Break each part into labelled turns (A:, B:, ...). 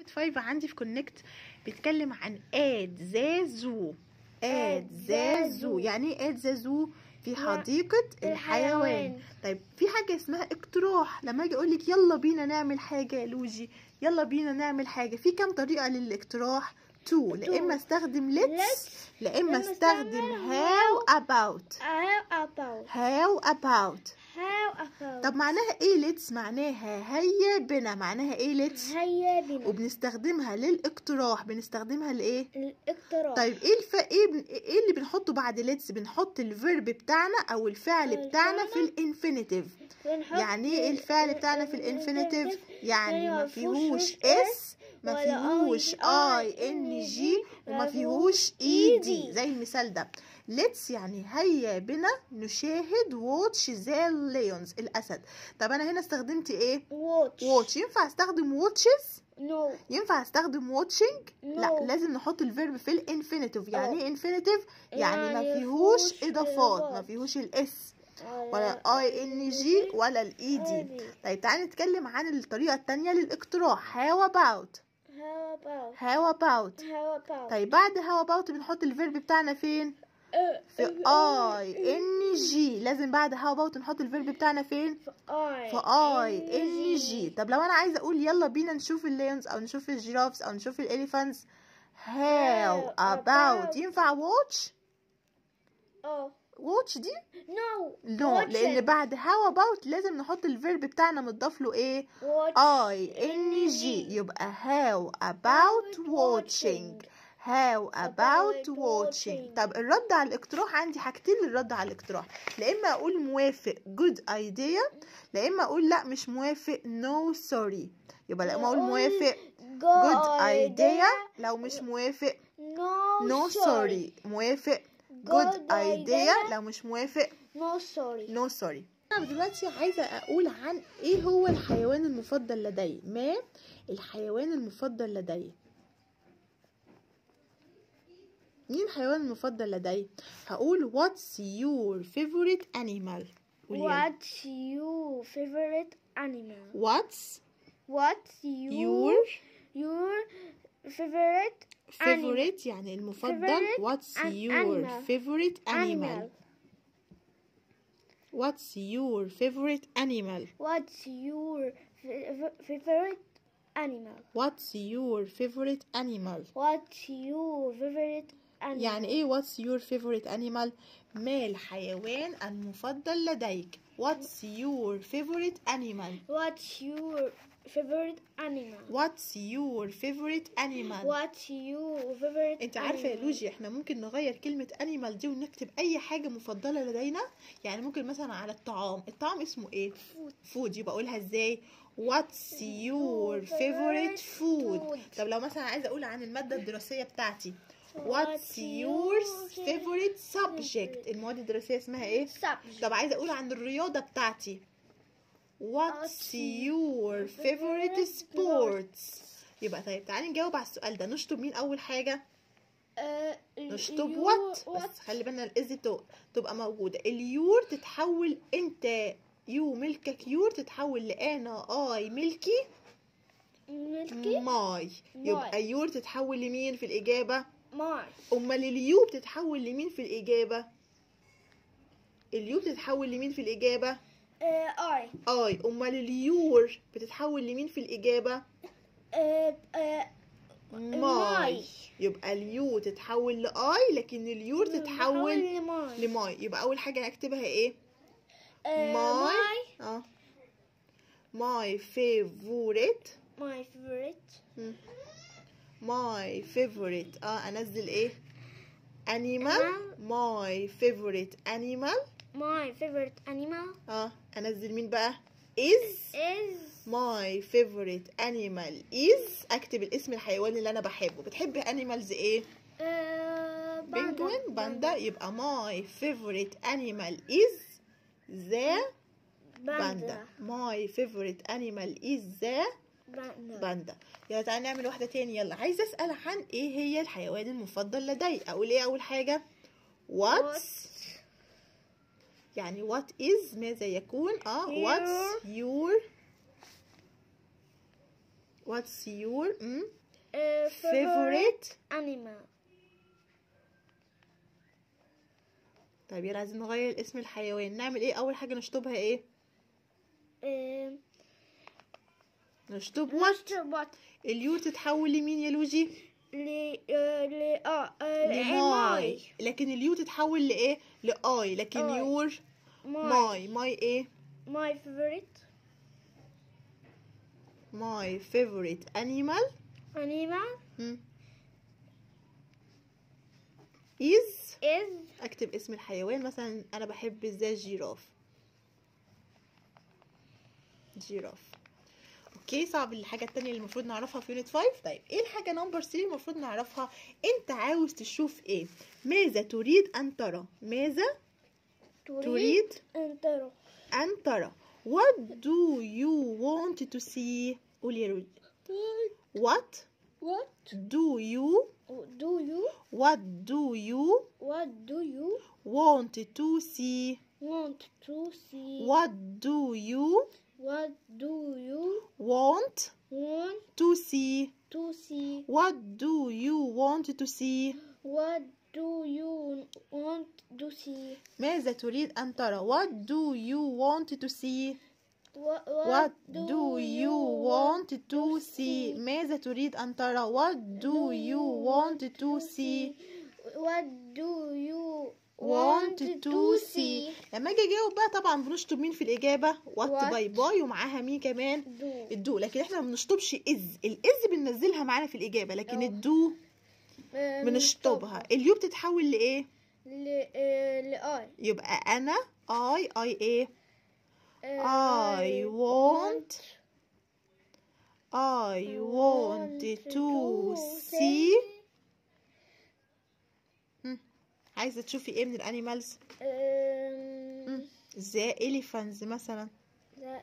A: يونت 5 عندي في كونكت بيتكلم عن اد زازو اد زازو يعني ايه اد زازو في حديقة الحيوان
B: الحيوان.
A: طيب في حاجة اسمها اقتراح لما اجي اقول لك يلا بينا نعمل حاجة يا لوجي يلا بينا نعمل حاجة في كام طريقة للاقتراح تو لا اما استخدم let's
B: Let's.
A: لا اما
B: لما
A: استخدم
B: استخدم
A: how about
B: How about?
A: how about
B: How about?
A: طب معناها ايه let's معناها هيا بنا معناها ايه let's
B: هيا بنا
A: وبنستخدمها للاقتراح بنستخدمها لايه
B: الاقتراح
A: طيب ايه الف... ايه بن... ايه اللي بنحطه بعد let's بنحط الفيرب بتاعنا او الفعل
B: الفعل
A: بتاعنا في
B: بتاعنا.
A: الانفينيتيف
B: بنحط
A: يعني ايه الفعل بتاعنا في الانفينيتيف يعني ما فيهوش اس ما
B: ولا
A: فيهوش اي ان جي وما فيهوش اي دي زي المثال ده let's يعني هيا بنا نشاهد واتش ذا ليونز الاسد طب انا هنا استخدمت ايه
B: watch
A: واتش ينفع استخدم واتشز
B: no
A: ينفع استخدم واتشنج لا
B: No.
A: لازم نحط الفيرب في الانفينيتيف يعني ايه انفينيتيف يعني ما
B: يعني
A: فيهوش
B: فيهوش
A: اضافات ما
B: إضافات.
A: فيهوش الاس ولا اي ان جي ولا الاي دي
B: ID.
A: طيب تعالي نتكلم عن الطريقه التانية للاقتراح how about
B: how about
A: how about
B: how about
A: طيب بعد how about بنحط الفيرب بتاعنا فين
B: آه،
A: في
B: آه،
A: اي ان جي لازم بعد how about نحط الفيرب بتاعنا فين
B: في I
A: في اي ان جي طب لو انا عايزه اقول يلا بينا نشوف الليونز او نشوف الجيرافز او نشوف الاليفانتس how about
B: about.
A: ينفع watch
B: اه
A: watch دي
B: no
A: نو
B: watch
A: لان
B: it.
A: بعد how about لازم نحط الفيرب بتاعنا متضاف له ايه
B: watch
A: اي ان جي يبقى how about watching how about watching طب الرد على الاقتراح عندي حاجتين للرد على الاقتراح لا اما اقول موافق good idea لا اما اقول لا مش موافق no sorry يبقى لا اما اقول موافق good idea لو مش موافق
B: no
A: no sorry موافق good
B: Good
A: idea
B: idea.
A: لو مش موافق
B: no sorry
A: no sorry أنا دلوقتي عايزة أقول عن إيه هو الحيوان المفضل لدي ما الحيوان المفضل لدي مين الحيوان المفضل لدي هقول what's your favorite animal قولي يلا.
B: what's your favorite animal
A: what's
B: what's
A: your
B: your your favorite animal
A: favorite يعني المفضل
B: Favorite
A: what's
B: an-
A: your
B: animal.
A: favorite animal
B: animal
A: what's your favorite animal
B: what's your fa- favorite animal
A: what's your favorite animal
B: what's your favorite animal
A: يعني ايه what's your favorite animal ما الحيوان المفضل لديك what's your favorite animal
B: what's your favorite animal
A: what's your favorite animal
B: what's your favorite
A: انت عارفه يا
B: animal?
A: لوجي احنا ممكن نغير كلمه animal دي ونكتب اي حاجه مفضله لدينا يعني ممكن مثلا على الطعام الطعام اسمه ايه فود يبقى اقولها ازاي what's your favorite food طب لو مثلا عايزه اقول عن الماده الدراسيه بتاعتي what's your favorite subject المواد الدراسيه اسمها ايه
B: subject
A: طب عايزه اقول عن الرياضه بتاعتي what's your favorite sports يبقى طيب تعالي نجاوب على السؤال ده نشطب مين اول حاجه
B: آه،
A: نشطب
B: you-
A: وات
B: what
A: بس خلي بالنا الاز تو تبقى موجوده اليور تتحول انت يو ملكك يور تتحول لانا اي ملكي
B: ملكي
A: ماي يبقى يور تتحول لمين في الاجابه
B: ماي
A: امال اليو بتتحول لمين في الاجابه اليو بتتحول لمين في الاجابه
B: اي
A: اي امال اليور بتتحول لمين في الاجابه ماي
B: ماي.
A: يبقى اليو تتحول لاي لكن اليور تتحول
B: لماي
A: لماي يبقى اول حاجه هكتبها ايه
B: آه،
A: ماي
B: ماي
A: اه my favorite
B: ماي favorite
A: my favorite اه انزل ايه animal
B: Animal.
A: my favorite animal
B: my favorite animal
A: اه انزل مين بقى is
B: is
A: my favorite animal is اكتب الاسم الحيوان اللي انا بحبه بتحب animals ايه
B: آه،
A: بنجوين باندا يبقى my favorite animal is the
B: باندا
A: باندا my favorite animal is the
B: باندا
A: باندا يلا تعالى نعمل واحدة تاني يلا عايزة أسأل عن إيه هي الحيوان المفضل لدي أقول إيه أول حاجة what's يعني what is ماذا يكون اه
B: Your-
A: what's your what's your mm,
B: uh,
A: favorite
B: animal
A: طيب يلا عايزين نغير اسم الحيوان نعمل ايه اول حاجه نشطبها ايه
B: um,
A: نشطب وات
B: what
A: اليور تتحول لمين يا لوجي
B: ل آه، ل اه آه،
A: لماي لكن اليو تتحول لايه لاي لكن
B: آي.
A: يور
B: my
A: ماي ماي ايه
B: my favorite
A: ماي favorite animal
B: animal
A: hmm, is
B: is
A: اكتب اسم الحيوان مثلا انا بحب ازاي الجيراف جيراف اوكي صعب الحاجة التانية اللي المفروض نعرفها في يونت 5 طيب ايه الحاجة نمبر 3 المفروض نعرفها انت عاوز تشوف ايه ماذا تريد ان ترى ماذا تريد
B: أن ترى
A: ان ترى what do you want to see قولي يا رود what
B: what
A: do you
B: do you
A: what do you
B: what do you
A: want to see
B: want to see
A: what do you
B: what do you
A: want
B: want
A: to see
B: to see
A: what do you want to see
B: what do you want to see
A: ماذا تريد أن ترى what do you want to see
B: what,
A: what do you want to see ماذا تريد أن ترى what do you want to see
B: what do you
A: want to see لما اجي اجاوب بقى طبعا بنشطب مين في الإجابة what
B: What.
A: باي باي ومعاها مين كمان
B: do
A: الدو لكن احنا ما بنشطبش از الاز بننزلها معانا في الإجابة لكن
B: أه.
A: الدو بنشطبها اليو بتتحول لإيه
B: ل آه، لآي
A: يبقى أنا I I إيه
B: آه،
A: I want I want to see عايزة تشوفي ايه من الانيمالز
B: آم،
A: زي elephants مثلا
B: لا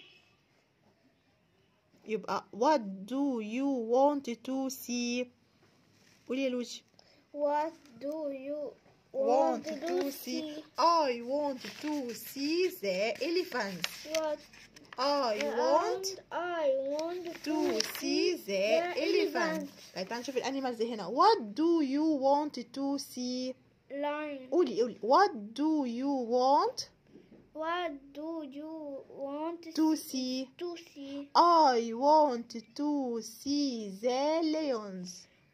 A: يبقى what do you want to see قولي يا لوجي
B: What do you
A: want
B: want to
A: to
B: see?
A: see I want to see the elephants
B: What
A: I want
B: and I want
A: to see the
B: the
A: elephant طيب تعالى نشوف الانيمالز هنا what do you want to see
B: lion.
A: قولي قولي what do you want
B: What do you want
A: to see
B: to see?
A: I want to see the lions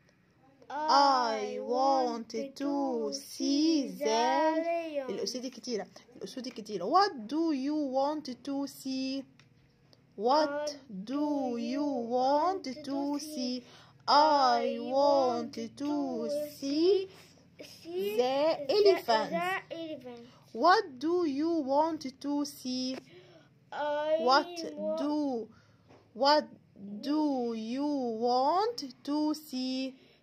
A: I want to see the
B: lion.
A: الأسود كتيرة الأسود كتيرة What do you want to see What do you want to see I want to see
B: see
A: the elephant.
B: The, elephant.
A: What do you want to see
B: I
A: What
B: wa-
A: do What do you want to see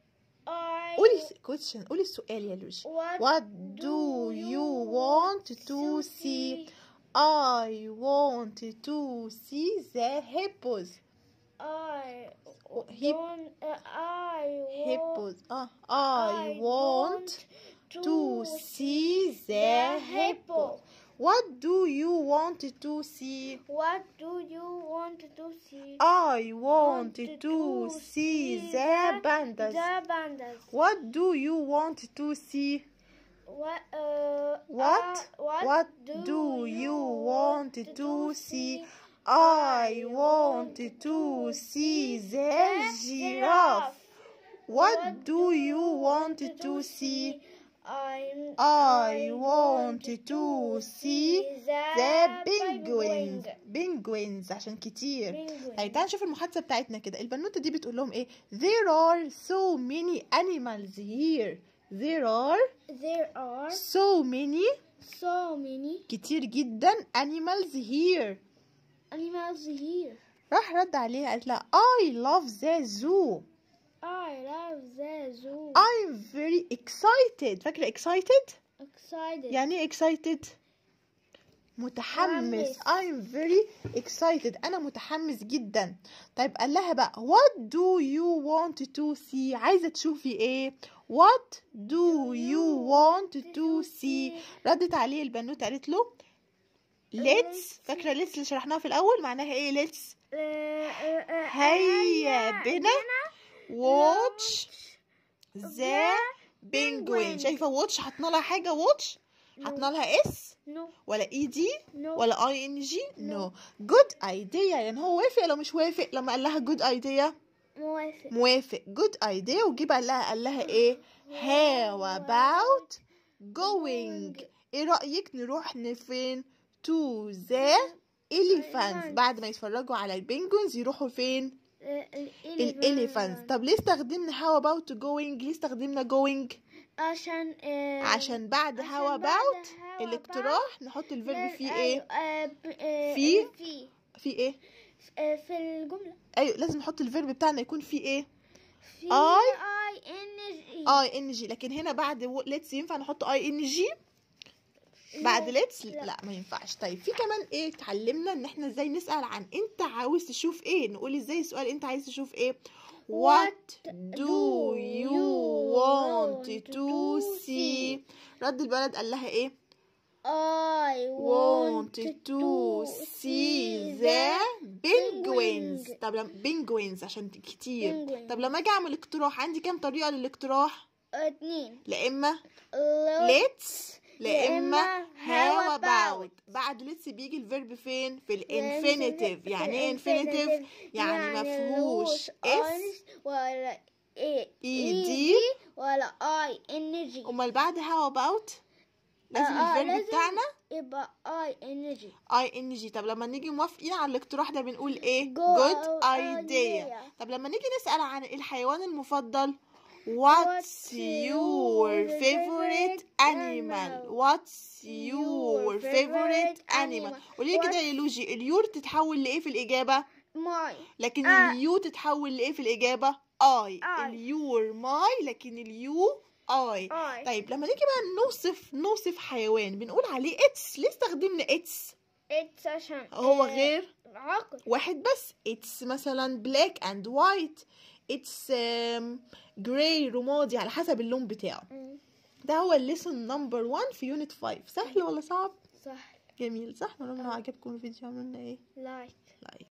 B: I
A: قولي question قولي السؤال يا لوجي
B: What,
A: What do you want to see I want to see the hippos
B: I
A: hip-
B: want. Uh, I want.
A: hippos ah I want to see the hippo What do you want to see
B: What do you want to see?
A: I want to see the pandas
B: The pandas.
A: What do you want to see
B: What? Uh,
A: What?
B: uh,
A: What do you want to see? I want to see the giraffe. What do you want to see?
B: I
A: I want to see the
B: penguins.
A: penguins. Penguins عشان كتير.
B: Penguins.
A: طيب تعالى نشوف المحادثة بتاعتنا كده. البنوتة دي بتقول لهم ايه؟ There are so many animals here. There are
B: There are
A: so many
B: so many
A: كتير جدا animals here.
B: animals here.
A: راح رد عليها قالت لها I love the zoo.
B: I love the zoo.
A: I'm very excited. فاكرة excited؟
B: Excited.
A: يعني ايه excited؟ متحمس
B: متحمس.
A: I'm very excited أنا متحمس جدا طيب قال لها بقى what do you want to see عايزة تشوفي ايه what do you want to see ردت عليه البنوتة قالت له let's فاكرة let's اللي شرحناها في الأول معناها ايه let's هيا بنا watch the penguin شايفة واتش حطنا لها حاجة واتش حطنا لها اس
B: نو
A: ولا اي دي
B: نو
A: ولا اي ان جي نو جود ايديا يعني هو وافق لو مش وافق لما قال لها جود ايديا
B: موافق
A: موافق جود ايديا وجي قال لها قال لها ايه how about going ايه رأيك نروح فين to the elephants بعد ما يتفرجوا على البنجونز يروحوا فين الاليفانتس طب ليه استخدمنا how about going ليه استخدمنا going
B: عشان آه،
A: عشان بعد
B: عشان
A: how
B: بعد
A: about
B: how
A: الاقتراح نحط الفيرب فيه ايه
B: أيوة، آه، ب- آه،
A: في؟
B: في
A: فيه ايه
B: آه، في الجملة
A: ايوه لازم نحط الفيرب بتاعنا يكون فيه ايه
B: في
A: I-
B: اي ان جي
A: اي ان جي لكن هنا بعد ليتس ينفع نحط اي ان جي بعد ليتس
B: لا.
A: لا ما ينفعش طيب في كمان ايه اتعلمنا ان احنا ازاي نسال عن انت عاوز تشوف ايه نقول ازاي السؤال انت عايز تشوف ايه what do you want to see رد البلد قال لها ايه
B: I
A: wanted to see the penguins طب لما penguins عشان كتير
B: Penguins.
A: طب لما اجي اعمل اقتراح عندي كام طريقه للاقتراح
B: اتنين
A: لا اما
B: Look.
A: let's لا
B: يا
A: اما
B: إما
A: how
B: how
A: about
B: about.
A: بعد let's بيجي الفيرب فين في
B: في
A: الانفينيتيف يعني ايه انفينيتيف يعني مفهوش اس
B: ولا اي
A: اي دي
B: ولا اي ان جي
A: امال بعد how about لازم
B: آه، آه،
A: الفيرب
B: لازم.
A: بتاعنا
B: يبقى اي ان جي
A: اي ان جي طب لما نيجي موافقين على الاقتراح ده بنقول ايه
B: Good
A: good idea
B: idea.
A: طب لما نيجي نسأل عن الحيوان المفضل what's your favorite animal what's your favorite animal قولي كده يا لوجي اليور تتحول لايه في الإجابة
B: ماي
A: لكن
B: آه.
A: اليو تتحول لايه في الإجابة اي
B: I.
A: اليور ماي لكن اليو اي
B: اي
A: طيب لما نيجي بقى نوصف نوصف حيوان بنقول عليه اتس ليه استخدمنا اتس
B: اتس عشان
A: هو
B: آه،
A: غير
B: عقل
A: واحد بس it's مثلا black and white it's um, gray رمادي على حسب اللون بتاعه
B: مم.
A: ده هو الليسون نمبر 1 في يونت 5 سهل ولا صعب
B: صح
A: جميل صح ولو عجبكم الفيديو عملنا ايه
B: لايك
A: لايك